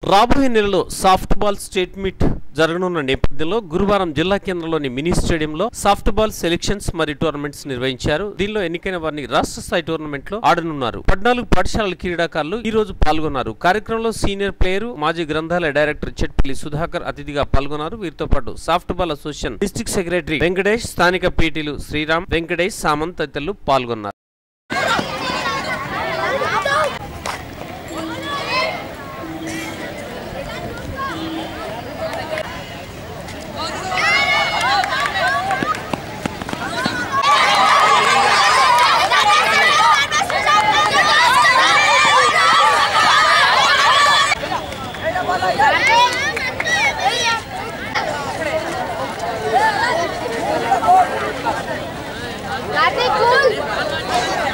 రాబోయే నెలలో soft ball state meet జరగనున్న నేపథ్యంలో గురువారం జిల్లా కేంద్రంలోని మినీ స్టేడియంలో సాఫ్ట్ బాల్ సెలెక్షన్స్ మరియు టోర్నమెంట్స్ నిర్వహించారు దీనిలో ఎన్నికైన వారిని రాష్ట్ర స్థాయి టోర్నమెంట్ లో ఆడనున్నారు పద్నాలుగు పాఠశాలల క్రీడాకారులు ఈ రోజు పాల్గొన్నారు కార్యక్రమంలో సీనియర్ ప్లేయర్ మాజీ గ్రంథాలయ డైరెక్టర్ చెట్పల్లి సుధాకర్ అతిథిగా పాల్గొన్నారు వీరితో పాటు softball association district secretary Venkatesh స్థానిక పీటీలు శ్రీరామ్ వెంకటేష్ సామంత్ తదితరులు పాల్గొన్నారు Kartik, cool.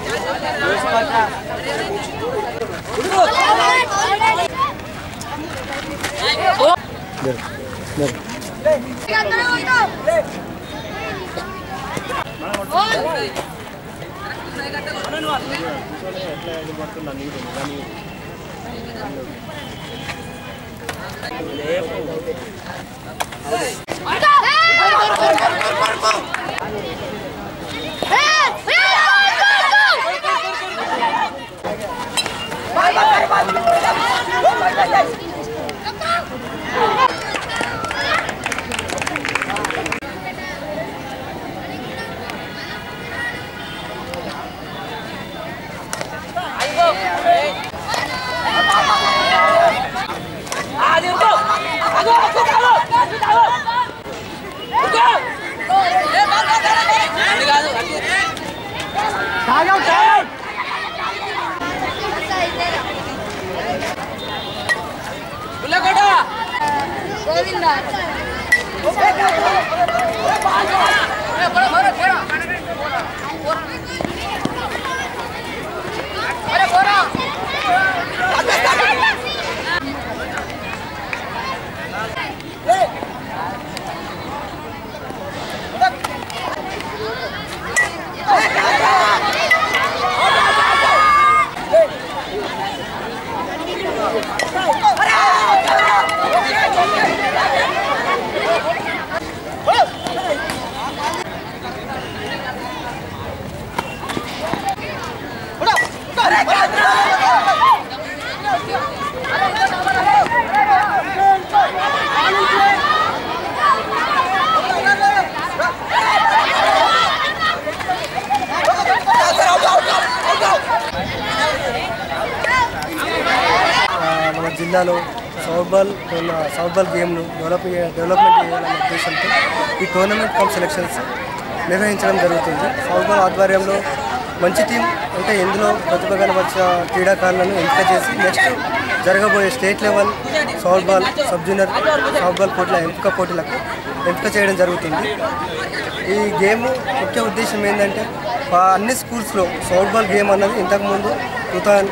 గోవిందా ఆ, మన జిల్లాలో సౌబాల్ సౌబాల్ గేమ్ను డెవలప్ డెవలప్మెంట్ చేయాలనే ఉద్దేశంతో ఈ టోర్నమెంట్ కమ్ సెలెక్షన్స్ నిర్వహించడం జరుగుతుంది సౌబాల్ ఆధ్వర్యంలో మంచి టీం అంటే ఇందులో ప్రతిభ కనబరిచిన క్రీడాకారులను ఎంపిక చేసి నెక్స్ట్ జరగబోయే state level softball sub junior softball పోటీల ఎంపిక పోటీలకు ఎంపిక చేయడం జరుగుతుంది ఈ గేమ్ ముఖ్య ఉద్దేశం ఏంటంటే ఆ అన్ని స్కూల్స్లో సౌబాల్ గేమ్ అన్నది ఇంతకుముందు two thousand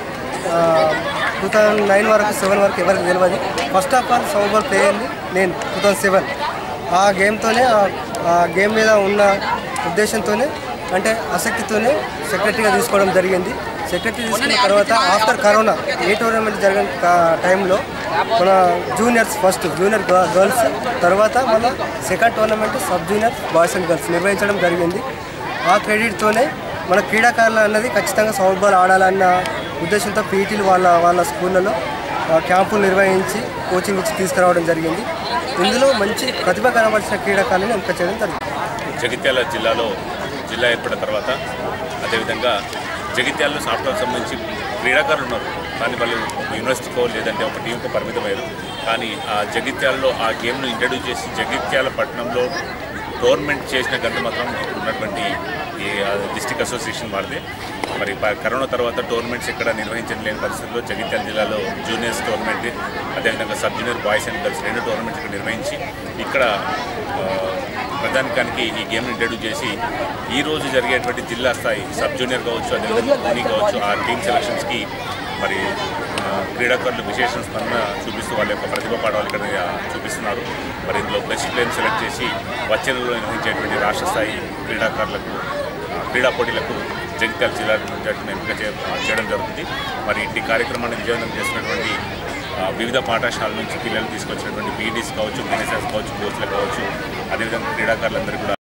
two thousand nine వరకు సెవెన్ వరకు ఎవరికి తెలియదు first of all softball play అయింది నేను టూ థౌజండ్ సెవెన్ ఆ గేమ్తోనే ఆ- ఆ గేమ్ మీద ఉన్న ఉద్దేశంతోనే అంటే ఆసక్తితోనే సెక్రటరీగా తీసుకోవడం జరిగింది సెక్రటరీ తీసుకున్న తర్వాత ఆఫ్టర్ కరోనా ఏ టోర్నమెంట్ జరిగిన కా- టైంలో మన జూనియర్స్ ఫస్ట్ జూనియర్ గ- గర్ల్స్ తర్వాత మన second tournament sub junior boys and girls నిర్వహించడం జరిగింది ఆ క్రెడిట్తోనే మన క్రీడాకారులు అన్నది ఖచ్చితంగా సౌత్ బాల్ ఆడాలన్న ఉద్దేశంతో పీటీలు వాళ్ళ వాళ్ళ స్కూళ్ళలో ఆ, క్యాంపులు నిర్వహించి కోచింగ్ ఇచ్చి తీసుకురావడం జరిగింది ఇందులో మంచి ప్రతిభ కనబరిచిన క్రీడాకారులను ఎంపిక చేయడం జరిగింది జగిత్యాల జిల్లాలో జిల్లా ఏర్పడిన తర్వాత అదేవిధంగా జగిత్యాలలో సాఫ్ట్వేర్ సంబంధించి క్రీడాకారులు ఉన్నారు కానీ వాళ్ళు ఒక యూనివర్సిటీకో లేదంటే ఒక టీంకో పరిమితమయ్యారు కానీ ఆ జగిత్యాలలో ఆ గేమ్ను ఇంట్రడ్యూస్ చేసి జగిత్యాల పట్టణంలో టోర్నమెంట్ చేసిన గంట మాత్రం ఇప్పుడు ఉన్నటువంటి ఈ డిస్టిక్ అసోసియేషన్ వారిదే మరి ప- కరోనా తర్వాత టోర్నమెంట్స్ ఇక్కడ నిర్వహించడం లేని పరిస్థితుల్లో జగిత్యాల జిల్లాలో జూనియర్స్ టోర్నమెంట్ అదేవిధంగా sub junior boys and girls రెండు టోర్నమెంట్స్ ఇక్కడ నిర్వహించి ఇక్కడ ఆ, ప్రధానికానికి ఈ గేమ్ని ఇంట్రడ్యూస్ చేసి ఈ రోజు జరిగేటువంటి జిల్లా స్థాయి సబ్ జూనియర్ కావచ్చు అదేవిధంగా ధోని కావచ్చు ఆ టీమ్ సెలక్షన్స్కి మరి ఆ, క్రీడాకారులు విశేష స్పందన చూపిస్తూ వాళ్ళ యొక్క ప్రతిభ పాఠాలు ఇక్కడ ఆ, చూపిస్తున్నారు మరి ఇందులో బెస్ట్ ప్లేయర్ని సెలెక్ట్ చేసి వచ్చే నెలలో నిర్వహించేటువంటి రాష్ట్ర స్థాయి క్రీడాకారులకు ఆ, క్రీడా పోటీలకు జగిత్యాల జిల్లా నుంచి ఎంపిక చే- చేయడం జరుగుతుంది మరి ఇంటి కార్యక్రమాన్ని విజయవంతం చేసినటువంటి ఆ, ఆ, వివిధ పాఠశాలల నుంచి పిల్లలు తీసుకొచ్చినటువంటి పీడీస్ కావచ్చు మేనేజర్స్ కావచ్చు కోచ్లు కావచ్చు అదేవిధంగా క్రీడాకారులందరూ కూడా